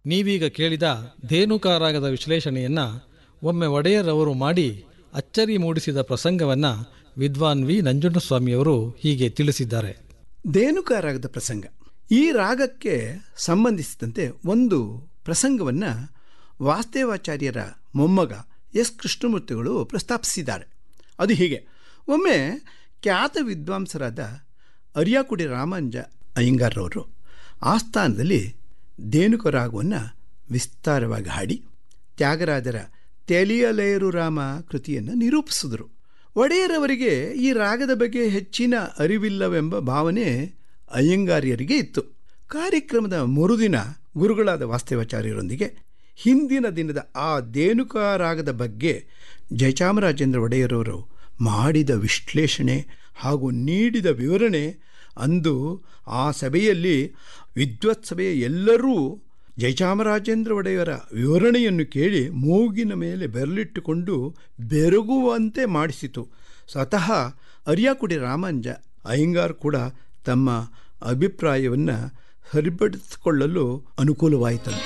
ನೀವೀಗ ಕೇಳಿದ ಧೇನುಕಾರಾಗದ ವಿಶ್ಲೇಷಣೆಯನ್ನ ಒಮ್ಮೆ ಒಡೆಯರವರು ಮಾಡಿ ಅಚ್ಚರಿ ಮೂಡಿಸಿದ ಪ್ರಸಂಗವನ್ನ ವಿದ್ವಾನ್ ವಿ ನಂಜುಂಡಸ್ವಾಮಿಯವರು ಹೀಗೆ ತಿಳಿಸಿದ್ದಾರೆ ಧೇನುಕ ರಾಗದ ಪ್ರಸಂಗ ಈ ರಾಗಕ್ಕೆ ಸಂಬಂಧಿಸಿದಂತೆ ಒಂದು ಪ್ರಸಂಗವನ್ನು ವಾಸ್ತೇವಾಚಾರ್ಯರ ಮೊಮ್ಮಗ ಎಸ್ ಕೃಷ್ಣಮೂರ್ತಿಗಳು ಪ್ರಸ್ತಾಪಿಸಿದ್ದಾರೆ ಅದು ಹೀಗೆ ಒಮ್ಮೆ ಖ್ಯಾತ ವಿದ್ವಾಂಸರಾದ ಅರಿಯಾಕುಡಿ ರಾಮಾಂಜ ಅಯ್ಯಂಗಾರ್ರವರು ಆಸ್ಥಾನದಲ್ಲಿ ಧೇನುಕ ರಾಗವನ್ನು ವಿಸ್ತಾರವಾಗಿ ಹಾಡಿ ತ್ಯಾಗರಾಜರ ತೆಲಿಯಲೇರು ರಾಮ ಕೃತಿಯನ್ನು ನಿರೂಪಿಸಿದರು ಒಡೆಯರವರಿಗೆ ಈ ರಾಗದ ಬಗ್ಗೆ ಹೆಚ್ಚಿನ ಅರಿವಿಲ್ಲವೆಂಬ ಭಾವನೆ ಅಯ್ಯಂಗಾರ್ಯರಿಗೆ ಇತ್ತು ಕಾರ್ಯಕ್ರಮದ ಮರುದಿನ ಗುರುಗಳಾದ ವಾಸ್ತವಾಚಾರ್ಯರೊಂದಿಗೆ ಹಿಂದಿನ ದಿನದ ಆ ಧೇನುಕ ರಾಗದ ಬಗ್ಗೆ ಜಯಚಾಮರಾಜೇಂದ್ರ ಒಡೆಯರವರು ಮಾಡಿದ ವಿಶ್ಲೇಷಣೆ ಹಾಗೂ ನೀಡಿದ ವಿವರಣೆ ಅಂದು ಆ ಸಭೆಯಲ್ಲಿ ವಿದ್ವತ್ ಸಭೆಯ ಎಲ್ಲರೂ ಜಯಚಾಮರಾಜೇಂದ್ರ ಒಡೆಯರ ವಿವರಣೆಯನ್ನು ಕೇಳಿ ಮೂಗಿನ ಮೇಲೆ ಬೆರಳಿಟ್ಟುಕೊಂಡು ಬೆರಗುವಂತೆ ಮಾಡಿಸಿತು ಸ್ವತಃ ಅರಿಯಾಕುಡಿ ರಾಮಾಂಜ ಅಯ್ಯಂಗಾರ್ ಕೂಡ ತಮ್ಮ ಅಭಿಪ್ರಾಯವನ್ನು ಸರಿಪಡಿಸಿಕೊಳ್ಳಲು ಅನುಕೂಲವಾಯಿತಂತೆ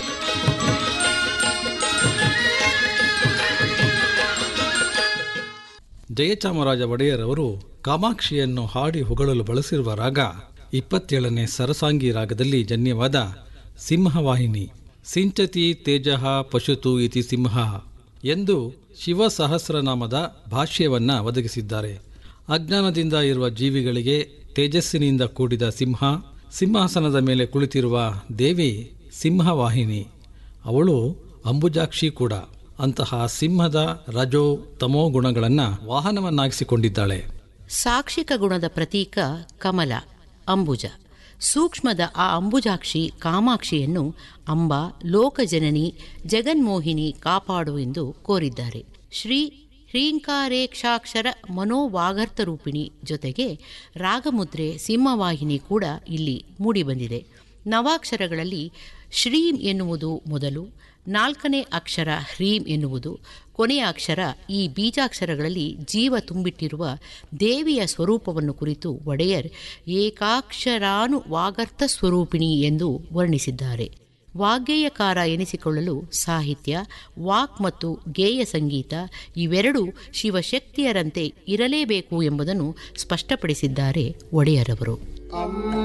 ಜಯಚಾಮರಾಜ ಒಡೆಯರವರು ಕಾಮಾಕ್ಷಿಯನ್ನು ಹಾಡಿ ಹೊಗಳಲು ಬಳಸಿರುವ ರಾಗ ಇಪ್ಪತ್ತೇಳನೇ ಸರಸಾಂಗಿ ರಾಗದಲ್ಲಿ ಜನ್ಯವಾದ ಸಿಂಹವಾಹಿನಿ ಸಿಂಚತಿ ತೇಜಃ ಪಶುತು ಇತಿ ಸಿಂಹ ಎಂದು ಶಿವ ಸಹಸ್ರನಾಮದ ಭಾಷ್ಯವನ್ನ ಒದಗಿಸಿದ್ದಾರೆ ಅಜ್ಞಾನದಿಂದ ಇರುವ ಜೀವಿಗಳಿಗೆ ತೇಜಸ್ಸಿನಿಂದ ಕೂಡಿದ ಸಿಂಹ ಸಿಂಹಾಸನದ ಮೇಲೆ ಕುಳಿತಿರುವ ದೇವಿ ಸಿಂಹವಾಹಿನಿ ಅವಳು ಅಂಬುಜಾಕ್ಷಿ ಕೂಡ ಅಂತಹ ಸಿಂಹದ ರಜೋ ತಮೋ ಗುಣಗಳನ್ನು ವಾಹನವನ್ನಾಗಿಸಿಕೊಂಡಿದ್ದಾಳೆ ಸಾಕ್ಷಿಕ ಗುಣದ ಪ್ರತೀಕ ಕಮಲ ಅಂಬುಜ ಸೂಕ್ಷ್ಮದ ಆ ಅಂಬುಜಾಕ್ಷಿ ಕಾಮಾಕ್ಷಿಯನ್ನು ಅಂಬ ಲೋಕಜನನಿ ಜಗನ್ಮೋಹಿನಿ ಕಾಪಾಡು ಎಂದು ಕೋರಿದ್ದಾರೆ ಶ್ರೀ ಹ್ರೀಂಕಾರೇಕ್ಷಾಕ್ಷರ ಮನೋವಾಗರ್ಥ ರೂಪಿಣಿ ಜೊತೆಗೆ ರಾಗಮುದ್ರೆ ಸಿಂಹವಾಹಿನಿ ಕೂಡ ಇಲ್ಲಿ ಮೂಡಿಬಂದಿದೆ ನವಾಕ್ಷರಗಳಲ್ಲಿ ಶ್ರೀಂ ಎನ್ನುವುದು ಮೊದಲು ನಾಲ್ಕನೇ ಅಕ್ಷರ ಹ್ರೀಂ ಎನ್ನುವುದು ಕೊನೆಯ ಅಕ್ಷರ ಈ ಬೀಜಾಕ್ಷರಗಳಲ್ಲಿ ಜೀವ ತುಂಬಿಟ್ಟಿರುವ ದೇವಿಯ ಸ್ವರೂಪವನ್ನು ಕುರಿತು ಒಡೆಯರ್ ಏಕಾಕ್ಷರಾನು ವಾಗರ್ಥ ಸ್ವರೂಪಿಣಿ ಎಂದು ವರ್ಣಿಸಿದ್ದಾರೆ ವಾಗ್ಗೇಯಕಾರ ಎನಿಸಿಕೊಳ್ಳಲು ಸಾಹಿತ್ಯ ವಾಕ್ ಮತ್ತು ಗೇಯ ಸಂಗೀತ ಇವೆರಡೂ ಶಿವಶಕ್ತಿಯರಂತೆ ಇರಲೇಬೇಕು ಎಂಬುದನ್ನು ಸ್ಪಷ್ಟಪಡಿಸಿದ್ದಾರೆ ಒಡೆಯರವರು